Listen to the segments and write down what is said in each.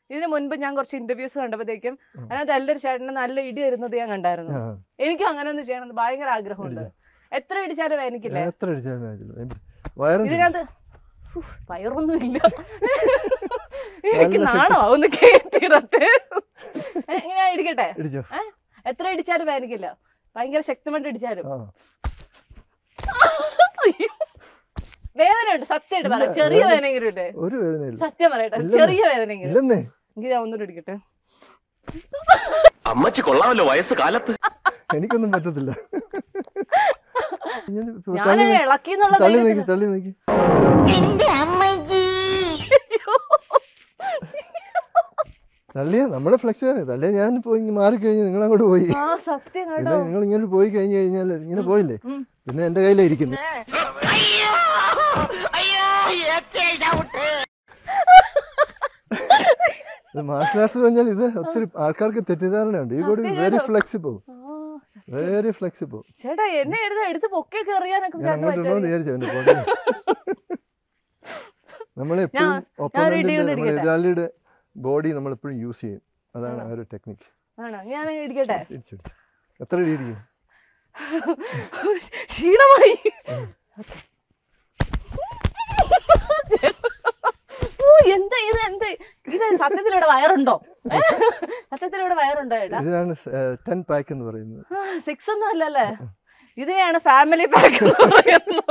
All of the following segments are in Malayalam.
ഇതിന് മുൻപ് ഞാൻ കുറച്ച് ഇന്റർവ്യൂസ് കണ്ടപ്പോഴത്തേക്കും അതിനകത്ത് എല്ലാവരും ചേട്ടന് നല്ല ഇടി വരുന്നത് ഞാൻ കണ്ടായിരുന്നു ആ എനിക്കും അങ്ങനെ ഒന്ന് ചെയ്യണമെന്ന് ഭയങ്കര ആഗ്രഹമുണ്ട് എത്ര ഇടിച്ചാലും വേദനിക്കില്ലേ ഞാൻ എത്ര അടിച്ചാലും വേദനിച്ചില്ല. വയറും ഇതിനകത്ത് ഉഫ്, വയറൊന്നും ഇല്ല എനിക്ക് നാണോ ഒന്ന് കേട്ടിടത്ത് എങ്ങനെയാ ഇടിക്കട്ടെ ഇടിച്ചോ ഏ? എത്ര ഇടിച്ചാലും വേദനിക്കില്ല ഭയങ്കര ശക്തമായിട്ട് ഇടിച്ചാലും ആ അയ്യോ. വേദനയുണ്ട് സത്യമായിട്ട് പറയാം ചെറിയ വേദനയെങ്കിലും ഇല്ലേ ഒരു വേദനയില്ല സത്യം പറയട്ടെ ഇല്ലെന്നേ. ചെറിയ വേദനയെങ്കിലും ഇല്ലെന്നേ എങ്കിൽ ഞാൻ ഒന്നുകൂടി ഇടിക്കട്ടെ അമ്മച്ചി കൊള്ളാമല്ലോ വയസ്സ് കാലത്ത് എനിക്കൊന്നും പറ്റത്തില്ല ഇങ്ങനെ ഞാൻ തള്ളി നീ- ഇളക്കി എന്നുള്ള തള്ളി ധൈര്യത്തിൽ- നീക്കി തള്ളി നീക്കി തള്ളിയ നമ്മളെ ഫ്ലെക്സ് ആണ് തള്ളിയ ഞാൻ പോയി ഇങ്ങ് മാറിക്കഴിഞ്ഞ് നിങ്ങൾ അങ്ങോട്ട് പോയി ആ സത്യം പിന്നെ കേട്ടോ നിങ്ങൾ ഇങ്ങോട്ട് പോയി കഴിഞ്ഞ് കഴിഞ്ഞാൽ ഇങ്ങനെ പോയില്ലേ ഉം. പിന്നെ എന്റെ കയ്യിലാ ഇരിക്കുന്നത് മാർഷൽ ആർട്സ് പറഞ്ഞാൽ ഇത് ഒത്തിരി ആൾക്കാർക്ക് തെറ്റിദ്ധാരണയുണ്ട് ഈ കൂടി വെരി ഫ്ലെക്സിബിൾ ആ, വെരി ഫ്ലെക്സിബിൾ ചേട്ടാ എന്നെ എടുത്ത് എടുത്ത് പൊക്കൊക്കെ എറിയാനൊക്കെ ഞാൻ ചേട്ടന് അങ്ങോട്ട് പറ്റുമോ? ഇടണമെന്ന് വിചാരിച്ചു എന്റെ ബോഡി നമ്മളെപ്പോഴും ഞാൻ- ഞാൻ ഒപ്പണന്റിന്റെ ready നമ്മുടെ ചെയ്തിരിക്കട്ടെ. എതിരാളിയുടെ ബോഡി നമ്മളെപ്പോഴും യൂസ് ചെയ്യും അതാണ് ആ ഒരു ടെക്നിക്ക് ആണോ ഞാൻ ഇടിക്കട്ടെ ഇടിച്ചു ഇടിച്ചു എത്ര അടി ഇടിക്കും ക്ഷീണമായി ഓ എന്താ ഇത് എന്ത് ഇത് സത്യത്തിലൂടെ വയറുണ്ടോ ഏ? സത്യത്തിലൂടെ വയറുണ്ടോ ചേട്ടാ ഇതിനാണ് ടെൻ പാക്ക് എന്ന് പറയുന്നത് സിക്സ് ഒന്നും അല്ലല്ലേ ഇതിനെയാണ് ഫാമിലി പാക്ക് എന്ന് പറയുന്നത്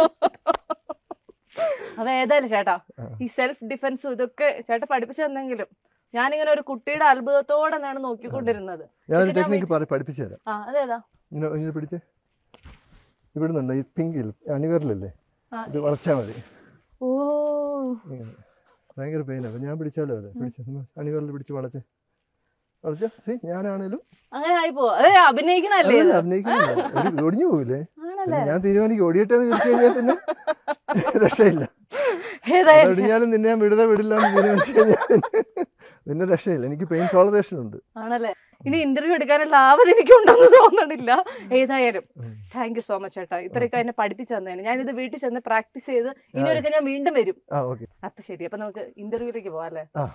അത് ഏതായാലും ചേട്ടാ ഈ സെൽഫ് ഡിഫൻസും ഇതൊക്കെ ചേട്ടാ പഠിപ്പിച്ചു തന്നെങ്കിലും ഞാനിങ്ങനെ ഒരു കുട്ടിയുടെ അത്ഭുതത്തോടെ നിന്നാണ് നോക്കിക്കൊണ്ടിരുന്നത് ഞാനൊരു ഇത് ഞാൻ ടെക്നിക്ക് പഠിപ്പിച്ചു തരാം ആ അതേതാ ഇങ്ങനെ ഇങ്ങനെ പിടിച്ച് ഇവിടുന്നുണ്ട് ഈ പിങ്കിൽ അണിവറിലല്ലേ ആ. ഇത് വളച്ചാൽ മതി ഓ ഇങ്ങനെ ഭയങ്കര പെയിനാണ് അപ്പം ഞാൻ പിടിച്ചാലോ അതെ പിടിച്ച് അണിവറിൽ പിടിച്ച് വളച്ച് വളച്ച് സി ഞാനാണേലും അങ്ങനെ ആയിപ്പോ അതെ അഭിനയിക്കണല്ലേ ഇത്? അതല്ല, അഭിനയിക്കുന്നില്ല ഒരു ഒടിഞ്ഞു പോകില്ലേ ആണല്ലേ ഞാൻ തീരുമാനിക്കും ഓടിയട്ടെ എന്ന് വിളിച്ചു കഴിഞ്ഞാൽ പിന്നെ രക്ഷയില്ല ഏതായാലും ഒടിഞ്ഞാലും നിന്നെ ഞാൻ വിടുത വിടില്ല എന്ന് തീരുമാനിച്ചു കഴിഞ്ഞാൽ പിന്നെ- പിന്നെ രക്ഷയില്ല എനിക്ക് പെയിൻ ടോളറേഷൻ ഉണ്ട് ആണല്ലേ ഇനി ഇന്റർവ്യൂ എടുക്കാനുള്ള ആവത് എനിക്ക് ഉണ്ടെന്ന് തോന്നണില്ല ഏതായാലും താങ്ക് യു സോ മച്ച് ചേട്ടാ ഇത്രയൊക്കെ എന്നെ പഠിപ്പിച്ചു തന്നേനെ ഞാൻ ഇത് വീട്ടിൽ ചെന്ന് പ്രാക്ടീസ് ചെയ്ത് ഇനി ഒരിക്കൽ ഞാൻ വീണ്ടും വരും ആ ഓക്കെ അപ്പൊ ശരി അപ്പൊ നമുക്ക് ഇന്റർവ്യൂലേക്ക് പോവാം അല്ലേ ആ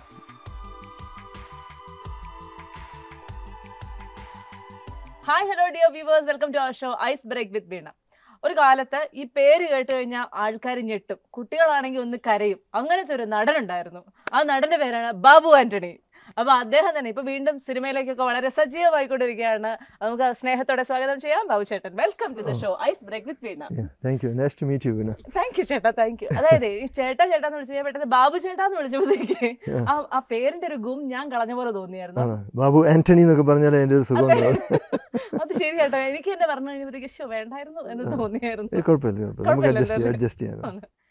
hi hello dear viewers welcome to our show ice break with Veena ഒരു കാലത്ത് ഈ പേര് കേട്ട് കഴിഞ്ഞാൽ ആൾക്കാർ ഞെട്ടും കുട്ടികളാണെങ്കിൽ ഒന്ന് കരയും അങ്ങനത്തെ ഒരു നടനുണ്ടായിരുന്നു ആ നടന്റെ പേരാണ് ബാബു ആന്റണി അപ്പൊ അദ്ദേഹം തന്നെ ഇപ്പൊ വീണ്ടും സിനിമയിലേക്കൊക്കെ വളരെ സജീവമായിക്കൊണ്ടിരിക്കുകയാണ് നമുക്ക് സ്നേഹത്തോടെ സ്വാഗതം ചെയ്യാം ബാബു ചേട്ടൻ welcome to the show ice break with Veena thank you next to meet you പിന്നെ താങ്ക് യു ചേട്ടാ താങ്ക് യു അതായത് ഈ ചേട്ടാ ചേട്ടാന്ന് വിളിച്ചു ഞാൻ പെട്ടെന്ന് ബാബു ചേട്ടാന്ന് വിളിച്ചപ്പോഴത്തേക്ക് ആ ആ പേരിന്റെ ഒരു ഗും ഞാൻ കളഞ്ഞ പോലെ തോന്നിയായിരുന്നു ആണ് ബാബു ആന്റണി എന്നൊക്കെ പറഞ്ഞാൽ എൻ്റെ ഒരു സുഖം ഉണ്ടാവും അത് ശരി ചേട്ടാ എനിക്ക് എന്നെ പറഞ്ഞു കഴിഞ്ഞപ്പോഴത്തേക്ക് ശോ വേണ്ടായിരുന്നു എന്ന് തോന്നിയായിരുന്നു ഏയ് കുഴപ്പമില്ല കുഴപ്പമില്ല നമുക്ക് അഡ്ജസ്റ്റ് കുഴപ്പമില്ലല്ലോ. ചെയ്യാം അഡ്ജസ്റ്റ് ചെയ്യാം